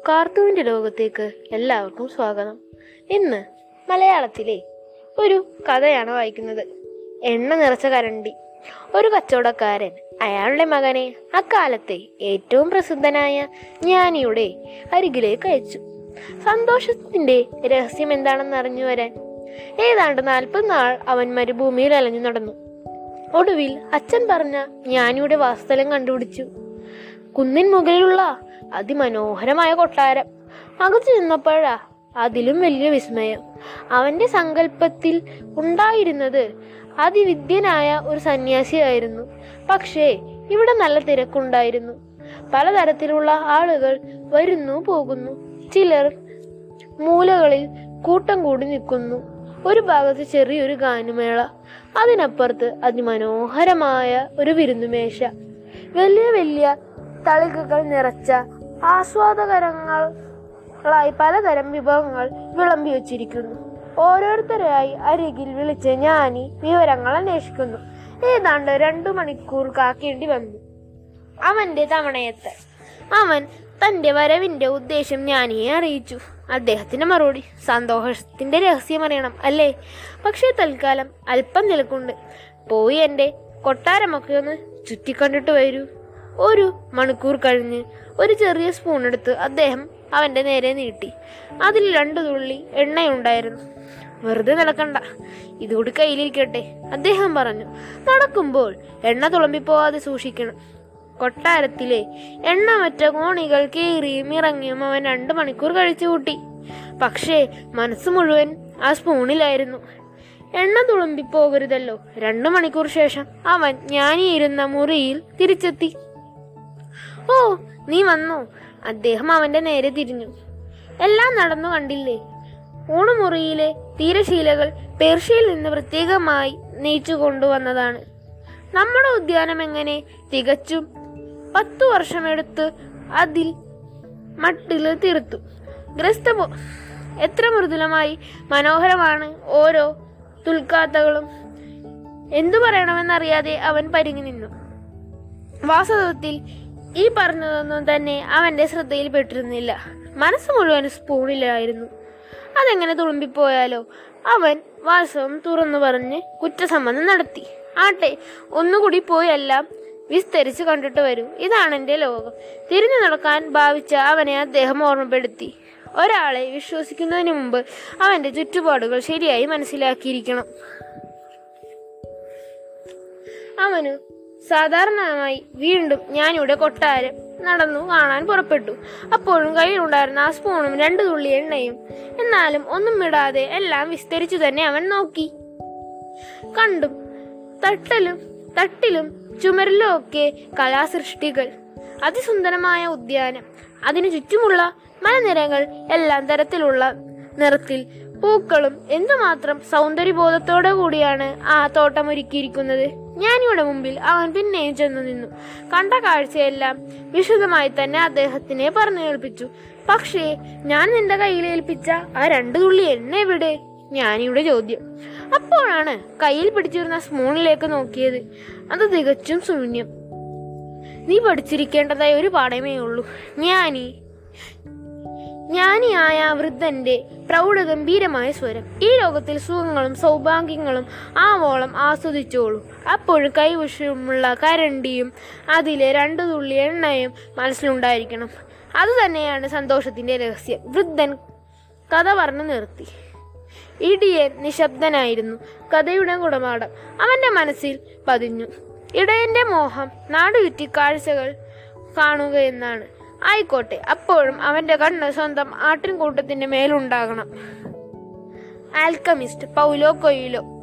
കാർട്ടൂണിന്റെ ലോകത്തേക്ക് എല്ലാവർക്കും സ്വാഗതം ഇന്ന് മലയാളത്തിലെ ഒരു കഥയാണ് വായിക്കുന്നത് എണ്ണ നിറച്ച കരണ്ടി ഒരു കച്ചവടക്കാരൻ അയാളുടെ മകനെ അക്കാലത്തെ ഏറ്റവും പ്രസിദ്ധനായ ജ്ഞാനിയുടെ അരികിലേക്ക് അയച്ചു സന്തോഷത്തിന്റെ രഹസ്യം എന്താണെന്ന് അറിഞ്ഞു വരാൻ ഏതാണ്ട് നാൽപ്പത് നാൾ അവൻ മരുഭൂമിയിൽ അലഞ്ഞു നടന്നു ഒടുവിൽ അച്ഛൻ പറഞ്ഞ ജ്ഞാനിയുടെ വാസ്തലം കണ്ടുപിടിച്ചു കുന്നിൻ മുകളിലുള്ള അതിമനോഹരമായ കൊട്ടാരം അകത്തു നിന്നപ്പോഴാ അതിലും വലിയ വിസ്മയം അവന്റെ സങ്കല്പത്തിൽ ഉണ്ടായിരുന്നത് അതിവിദ്യനായ ഒരു സന്യാസിയായിരുന്നു പക്ഷേ ഇവിടെ നല്ല തിരക്കുണ്ടായിരുന്നു പലതരത്തിലുള്ള ആളുകൾ വരുന്നു പോകുന്നു ചിലർ മൂലകളിൽ കൂട്ടം കൂടി നിൽക്കുന്നു ഒരു ഭാഗത്ത് ചെറിയൊരു ഗാനമേള അതിനപ്പുറത്ത് അതിമനോഹരമായ ഒരു വിരുന്നുമേശ വലിയ വലിയ തളികകൾ നിറച്ച ആസ്വാദകരങ്ങളായി പലതരം വിഭവങ്ങൾ വിളമ്പി വച്ചിരിക്കുന്നു ഓരോരുത്തരായി അരികിൽ വിളിച്ച് ജ്ഞാനി വിവരങ്ങൾ അന്വേഷിക്കുന്നു ഏതാണ്ട് രണ്ടു മണിക്കൂർ കാക്കേണ്ടി വന്നു അവന്റെ തവണയത്ത് അവൻ തന്റെ വരവിന്റെ ഉദ്ദേശം ജ്ഞാനിയെ അറിയിച്ചു അദ്ദേഹത്തിന്റെ മറുപടി സന്തോഷത്തിന്റെ രഹസ്യം അറിയണം അല്ലേ പക്ഷേ തൽക്കാലം അല്പം നിലക്കുണ്ട് പോയി എന്റെ കൊട്ടാരമൊക്കെ ഒന്ന് ചുറ്റിക്കണ്ടിട്ട് വരൂ ഒരു മണിക്കൂർ കഴിഞ്ഞ് ഒരു ചെറിയ സ്പൂൺ എടുത്ത് അദ്ദേഹം അവന്റെ നേരെ നീട്ടി അതിൽ രണ്ടു തുള്ളി എണ്ണയുണ്ടായിരുന്നു വെറുതെ നടക്കണ്ട ഇതുകൂടി കയ്യിലിരിക്കട്ടെ അദ്ദേഹം പറഞ്ഞു നടക്കുമ്പോൾ എണ്ണ തുളമ്പിപ്പോവാതെ സൂക്ഷിക്കണം കൊട്ടാരത്തിലെ എണ്ണമറ്റ കോണികൾ കയറിയും ഇറങ്ങിയും അവൻ രണ്ടു മണിക്കൂർ കഴിച്ചു കൂട്ടി പക്ഷേ മനസ്സ് മുഴുവൻ ആ സ്പൂണിലായിരുന്നു എണ്ണ തുളുമ്പിപ്പോകരുതല്ലോ രണ്ടു മണിക്കൂർ ശേഷം അവൻ ഞാനിയിരുന്ന മുറിയിൽ തിരിച്ചെത്തി ഓ നീ വന്നോ അദ്ദേഹം അവന്റെ നേരെ തിരിഞ്ഞു എല്ലാം നടന്നു കണ്ടില്ലേ ഊണുമുറിയിലെ തീരശീലകൾ പേർഷ്യയിൽ നിന്ന് പ്രത്യേകമായി നെയ്ച്ചു കൊണ്ടുവന്നതാണ് നമ്മുടെ ഉദ്യാനം എങ്ങനെ തികച്ചും പത്തു വർഷമെടുത്ത് അതിൽ മട്ടിൽ തീർത്തു ഗ്രസ്ത പോ- എത്ര മൃദുലമായി മനോഹരമാണ് ഓരോ തുൽക്കാത്തകളും എന്തു പറയണമെന്നറിയാതെ അവൻ പരിങ്ങി നിന്നു വാസ്തവത്തിൽ ഈ പറഞ്ഞതൊന്നും തന്നെ അവന്റെ ശ്രദ്ധയിൽപ്പെട്ടിരുന്നില്ല മനസ്സ് മുഴുവൻ സ്പൂണിലായിരുന്നു അതെങ്ങനെ തുളുമ്പിപ്പോയാലോ അവൻ വാസ്തവം തുറന്നു പറഞ്ഞ് കുറ്റസമ്മതം നടത്തി ആട്ടെ ഒന്നുകൂടി പോയി എല്ലാം വിസ്തരിച്ച് കണ്ടിട്ട് വരൂ ഇതാണ് എൻ്റെ ലോകം തിരിഞ്ഞു നടക്കാൻ ഭാവിച്ച അവനെ അദ്ദേഹം ഓർമ്മപ്പെടുത്തി ഒരാളെ വിശ്വസിക്കുന്നതിന് മുമ്പ് അവന്റെ ചുറ്റുപാടുകൾ ശരിയായി മനസ്സിലാക്കിയിരിക്കണം അവന് സാധാരണമായി വീണ്ടും ഞാനിവിടെ കൊട്ടാരം നടന്നു കാണാൻ പുറപ്പെട്ടു അപ്പോഴും കയ്യിലുണ്ടായിരുന്ന ആ സ്പൂണും രണ്ടു തുള്ളി എണ്ണയും എന്നാലും ഒന്നും ഇടാതെ എല്ലാം വിസ്തരിച്ചു തന്നെ അവൻ നോക്കി കണ്ടും തട്ടലും തട്ടിലും ചുമരിലും ഒക്കെ കലാസൃഷ്ടികൾ അതിസുന്ദരമായ ഉദ്യാനം അതിനു ചുറ്റുമുള്ള മലനിരകൾ എല്ലാം തരത്തിലുള്ള നിറത്തിൽ പൂക്കളും എന്തുമാത്രം സൗന്ദര്യബോധത്തോടെ കൂടിയാണ് ആ തോട്ടം ഒരുക്കിയിരിക്കുന്നത് ഞാനിവിടെ മുമ്പിൽ അവൻ പിന്നെയും ചെന്നു നിന്നു കണ്ട കാഴ്ചയെല്ലാം വിശദമായി തന്നെ അദ്ദേഹത്തിനെ പറഞ്ഞു കേൾപ്പിച്ചു പക്ഷേ ഞാൻ നിന്റെ കയ്യിൽ ഏൽപ്പിച്ച ആ രണ്ടു തുള്ളി എണ്ണ എവിടെ ഞാനിവിടെ ചോദ്യം അപ്പോഴാണ് കയ്യിൽ പിടിച്ചിരുന്ന സ്പൂണിലേക്ക് നോക്കിയത് അത് തികച്ചും ശൂന്യം നീ പഠിച്ചിരിക്കേണ്ടതായ ഒരു പാഠമേ ഉള്ളൂ ജ്ഞാനി ജ്ഞാനിയായ ആ വൃദ്ധന്റെ പ്രൗഢഗംഭീരമായ സ്വരം ഈ ലോകത്തിൽ സുഖങ്ങളും സൗഭാഗ്യങ്ങളും ആവോളം ആസ്വദിച്ചോളൂ അപ്പോഴും കൈവശമുള്ള കരണ്ടിയും അതിലെ രണ്ടു തുള്ളി എണ്ണയും മനസ്സിലുണ്ടായിരിക്കണം അതുതന്നെയാണ് സന്തോഷത്തിന്റെ രഹസ്യം വൃദ്ധൻ കഥ പറഞ്ഞു നിർത്തി ഇടിയൻ നിശബ്ദനായിരുന്നു കഥയുടെ കുടമാടം അവന്റെ മനസ്സിൽ പതിഞ്ഞു ഇടയന്റെ മോഹം നാടുചുറ്റി കാഴ്ചകൾ കാണുക എന്നാണ് ആയിക്കോട്ടെ അപ്പോഴും അവന്റെ കണ്ണ് സ്വന്തം ആട്ടിൻകൂട്ടത്തിന്റെ മേലുണ്ടാകണം ആൽക്കമിസ്റ്റ് പൗലോ കൊയിലോ